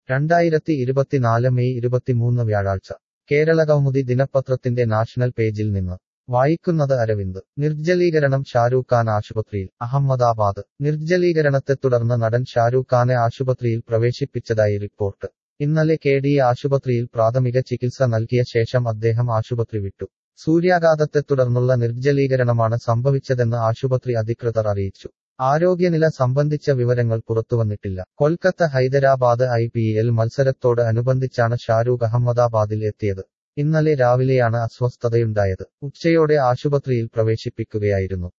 രണ്ടായിരത്തി ഇരുപത്തിനാല് മെയ് ഇരുപത്തിമൂന്ന് വ്യാഴാഴ്ച കേരളകൗമുദി ദിനപത്രത്തിന്റെ നാഷണൽ പേജിൽ നിന്ന് വായിക്കുന്നത് അരവിന്ദ് നിർജ്ജലീകരണം ഷാരൂഖ് ഖാൻ ആശുപത്രിയിൽ അഹമ്മദാബാദ് നിർജ്ജലീകരണത്തെ തുടർന്ന് നടൻ ഷാരൂഖ് ഖാനെ ആശുപത്രിയിൽ പ്രവേശിപ്പിച്ചതായി റിപ്പോർട്ട് ഇന്നലെ കെ ഡി ആശുപത്രിയിൽ പ്രാഥമിക ചികിത്സ നൽകിയ ശേഷം അദ്ദേഹം ആശുപത്രി വിട്ടു സൂര്യാഘാതത്തെ തുടർന്നുള്ള നിർജ്ജലീകരണമാണ് സംഭവിച്ചതെന്ന് ആശുപത്രി അധികൃതർ അറിയിച്ചു ആരോഗ്യനില സംബന്ധിച്ച വിവരങ്ങൾ പുറത്തുവന്നിട്ടില്ല Kolkata Hyderabad I P L മത്സരത്തോട് അനുബന്ധിച്ചാണ് ഷാരൂഖ് അഹമ്മദാബാദിൽ എത്തിയത് ഇന്നലെ രാവിലെയാണ് അസ്വസ്ഥതയുണ്ടായത് ഉച്ചയോടെ ആശുപത്രിയിൽ പ്രവേശിപ്പിക്കുകയായിരുന്നു